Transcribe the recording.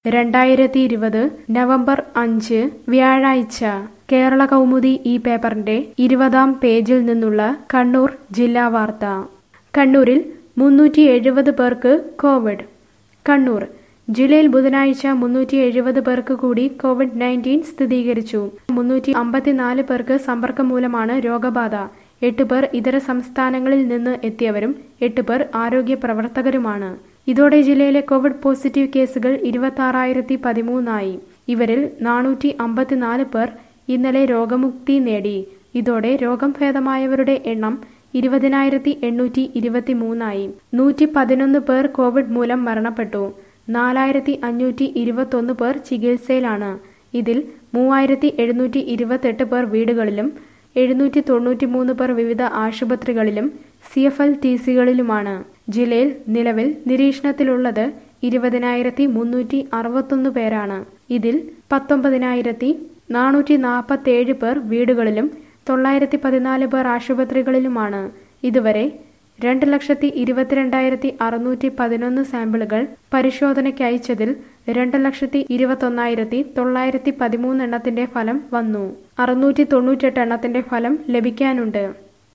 രണ്ടായിരത്തി ഇരുപത് നവംബർ അഞ്ച് വ്യാഴാഴ്ച കേരള കൗമുദി ഈ പേപ്പറിന്റെ ഇരുപതാം പേജിൽ നിന്നുള്ള കണ്ണൂർ ജില്ലാ വാർത്ത കണ്ണൂരിൽ മുന്നൂറ്റി എഴുപത് പേർക്ക് കോവിഡ് കണ്ണൂർ ജില്ലയിൽ ബുധനാഴ്ച മുന്നൂറ്റി എഴുപത് പേർക്ക് കൂടി കോവിഡ് നയൻറ്റീൻ സ്ഥിരീകരിച്ചു മുന്നൂറ്റി അമ്പത്തിനാല് പേർക്ക് സമ്പർക്കം മൂലമാണ് രോഗബാധ എട്ട് പേർ ഇതര സംസ്ഥാനങ്ങളിൽ നിന്ന് എത്തിയവരും എട്ട് പേർ ആരോഗ്യ പ്രവർത്തകരുമാണ് ഇതോടെ ജില്ലയിലെ കോവിഡ് പോസിറ്റീവ് കേസുകൾ ഇരുപത്തി പതിമൂന്നായി ഇവരിൽ നാനൂറ്റി അമ്പത്തിനാല് പേർ ഇന്നലെ രോഗമുക്തി നേടി ഇതോടെ രോഗം ഭേദമായവരുടെ എണ്ണം ഇരുപതിനായിരത്തി എണ്ണൂറ്റി ഇരുപത്തി മൂന്നായി നൂറ്റി പതിനൊന്ന് പേർ കോവിഡ് മൂലം മരണപ്പെട്ടു നാലായിരത്തി അഞ്ഞൂറ്റി ഇരുപത്തൊന്ന് പേർ ചികിത്സയിലാണ് ഇതിൽ മൂവായിരത്തി എഴുന്നൂറ്റി ഇരുപത്തെട്ട് പേർ വീടുകളിലും എഴുന്നൂറ്റി തൊണ്ണൂറ്റി മൂന്ന് പേർ വിവിധ ആശുപത്രികളിലും സി എഫ് എൽ ടി സികളിലുമാണ് ജില്ലയിൽ നിലവിൽ നിരീക്ഷണത്തിലുള്ളത് ഇരുപതിനായിരത്തി മുന്നൂറ്റി അറുപത്തൊന്ന് പേരാണ് ഇതിൽ പത്തൊമ്പതിനായിരത്തി നാനൂറ്റി നാൽപ്പത്തേഴ് പേർ വീടുകളിലും തൊള്ളായിരത്തി പതിനാല് പേർ ആശുപത്രികളിലുമാണ് ഇതുവരെ രണ്ട് ലക്ഷത്തി ഇരുപത്തിരണ്ടായിരത്തി അറുന്നൂറ്റി പതിനൊന്ന് സാമ്പിളുകൾ പരിശോധനയ്ക്ക് അയച്ചതിൽ രണ്ട് ലക്ഷത്തി ഇരുപത്തൊന്നായിരത്തി തൊള്ളായിരത്തി പതിമൂന്ന് എണ്ണത്തിന്റെ ഫലം വന്നു അറുന്നൂറ്റി തൊണ്ണൂറ്റെട്ട് എണ്ണത്തിന്റെ ഫലം ലഭിക്കാനുണ്ട്